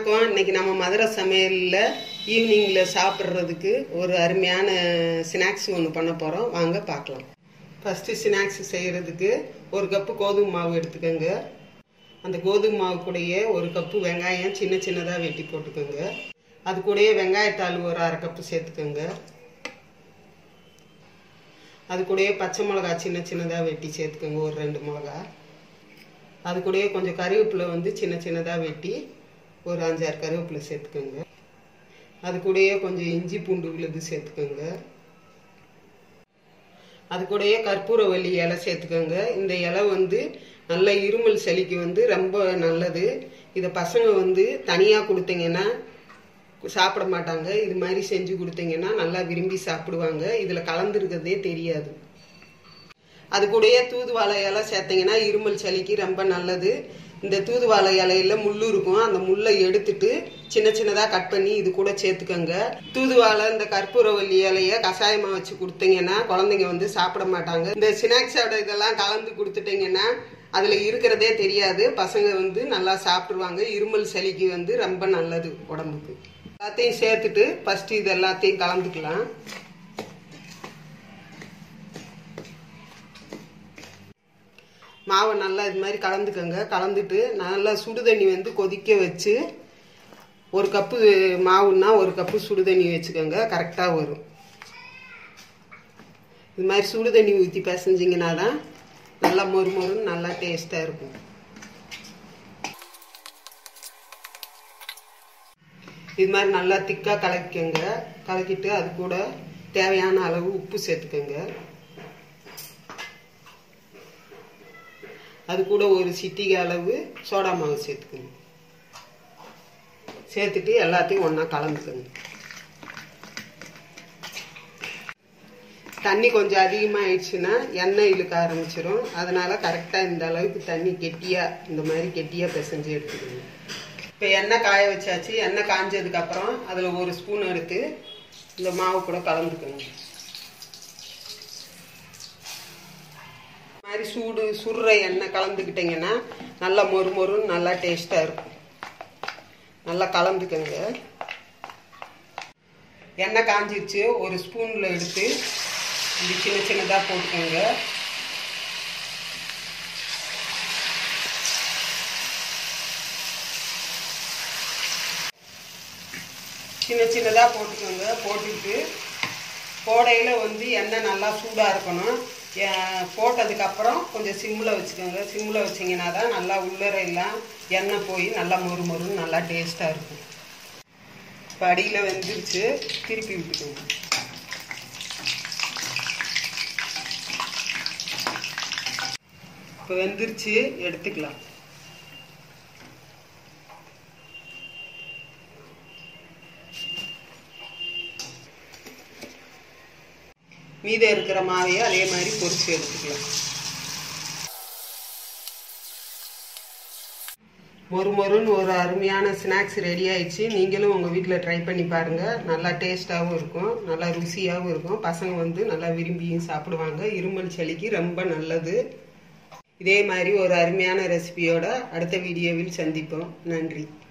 வணக்கம் இன்னைக்கு நம்ம மதுரை சமையலில் ஈவினிங்கில் சாப்பிட்றதுக்கு ஒரு அருமையான ஸ்நாக்ஸ் ஒன்று பண்ண போகிறோம் வாங்க பார்க்கலாம் ஃபஸ்ட்டு ஸ்நாக்ஸ் செய்கிறதுக்கு ஒரு கப்பு கோதுமை மாவு எடுத்துக்கோங்க அந்த கோதுமை மாவு கூடயே ஒரு கப்பு வெங்காயம் சின்ன சின்னதாக வெட்டி போட்டுக்கோங்க அது கூடயே வெங்காயத்தாள் ஒரு அரை கப்பு சேர்த்துக்கோங்க அது கூடயே பச்சை மிளகா சின்ன சின்னதாக வெட்டி சேர்த்துக்கோங்க ஒரு ரெண்டு மிளகா அது கூடயே கொஞ்சம் கருவேப்பிலை வந்து சின்ன சின்னதாக வெட்டி ஒரு அஞ்சாறு கருவேப்பிலை சேர்த்துக்கோங்க அது கூடயே கொஞ்சம் இஞ்சி பூண்டு விழுது சேர்த்துக்கோங்க அது கூடயே கற்பூரவல்லி இலை சேர்த்துக்கோங்க இந்த இலை வந்து நல்ல இருமல் சளிக்கு வந்து ரொம்ப நல்லது இதை பசங்க வந்து தனியாக கொடுத்தீங்கன்னா சாப்பிட மாட்டாங்க இது மாதிரி செஞ்சு கொடுத்தீங்கன்னா நல்லா விரும்பி சாப்பிடுவாங்க இதில் கலந்துருக்கிறதே தெரியாது அது கூடயே தூதுவாழை இலை சேர்த்தீங்கன்னா இருமல் சளிக்கு ரொம்ப நல்லது இந்த தூதுவாழை இலையில முள் இருக்கும் அந்த முள்ளை எடுத்துட்டு சின்ன சின்னதாக கட் பண்ணி இது கூட சேர்த்துக்கோங்க தூதுவாழை இந்த கற்பூரவல்லி இலைய கஷாயமா வச்சு கொடுத்தீங்கன்னா குழந்தைங்க வந்து சாப்பிட மாட்டாங்க இந்த ஸ்நாக்ஸோட இதெல்லாம் கலந்து கொடுத்துட்டீங்கன்னா அதுல இருக்கிறதே தெரியாது பசங்க வந்து நல்லா சாப்பிடுவாங்க இருமல் சளிக்கு வந்து ரொம்ப நல்லது உடம்புக்கு எல்லாத்தையும் சேர்த்துட்டு ஃபர்ஸ்ட் இது எல்லாத்தையும் கலந்துக்கலாம் மாவை நல்லா இது மாதிரி கலந்துக்கோங்க கலந்துட்டு நல்லா சுடு தண்ணி வந்து கொதிக்க வச்சு ஒரு கப்பு மாவுன்னா ஒரு கப்பு சுடு தண்ணி வச்சுக்கோங்க கரெக்டாக வரும் இது மாதிரி சுடு தண்ணி ஊற்றி பிசைஞ்சிங்கன்னா தான் நல்லா மொறு மொறுன்னு நல்லா டேஸ்ட்டாக இருக்கும் இது மாதிரி நல்லா திக்காக கலக்கிக்கோங்க கலக்கிட்டு அது கூட தேவையான அளவு உப்பு சேர்த்துக்கோங்க அது கூட ஒரு சிட்டிகை அளவு சோடா மாவு சேர்த்துக்கோங்க சேர்த்துட்டு எல்லாத்தையும் ஒன்றா கலந்துக்கோங்க தண்ணி கொஞ்சம் அதிகமாக ஆயிடுச்சுன்னா எண்ணெய் இழுக்க ஆரம்பிச்சிடும் அதனால கரெக்டாக இந்த அளவுக்கு தண்ணி கெட்டியாக இந்த மாதிரி கெட்டியாக பிசைஞ்சு எடுத்துக்கோங்க இப்போ எண்ணெய் காய வச்சாச்சு எண்ணெய் காஞ்சதுக்கப்புறம் அதில் ஒரு ஸ்பூன் எடுத்து இந்த மாவு கூட கலந்துக்கோங்க மாதிரி சூடு சுடுற எண்ணெய் கலந்துக்கிட்டிங்கன்னா நல்லா மொறு மொறுன்னு நல்லா டேஸ்ட்டாக இருக்கும் நல்லா கலந்துக்கோங்க எண்ணெய் காஞ்சிருச்சு ஒரு ஸ்பூனில் எடுத்து இப்படி சின்ன சின்னதாக போட்டுக்கோங்க சின்ன சின்னதாக போட்டுக்கோங்க போட்டுட்டு கோடையில் வந்து எண்ணெய் நல்லா சூடாக இருக்கணும் போட்டதுக்கப்புறம் கொஞ்சம் சிம்மில் வச்சுக்கோங்க சிம்மில் வச்சிங்கன்னா தான் நல்லா உள்ளர எல்லாம் எண்ணெய் போய் நல்லா மொறு மொறுன்னு நல்லா டேஸ்ட்டாக இருக்கும் இப்போ அடியில் வெந்துருச்சு திருப்பி விட்டுக்கோங்க இப்போ வெந்துருச்சு எடுத்துக்கலாம் மீதம் இருக்கிற மாவையை அதே மாதிரி பொரிச்சு எடுத்துக்கலாம் மொறு மொறுன்னு ஒரு அருமையான ஸ்நாக்ஸ் ரெடி ஆயிடுச்சு நீங்களும் உங்கள் வீட்டில் ட்ரை பண்ணி பாருங்கள் நல்லா டேஸ்ட்டாகவும் இருக்கும் நல்லா ருசியாகவும் இருக்கும் பசங்க வந்து நல்லா விரும்பியும் சாப்பிடுவாங்க இருமல் சளிக்கு ரொம்ப நல்லது இதே மாதிரி ஒரு அருமையான ரெசிபியோட அடுத்த வீடியோவில் சந்திப்போம் நன்றி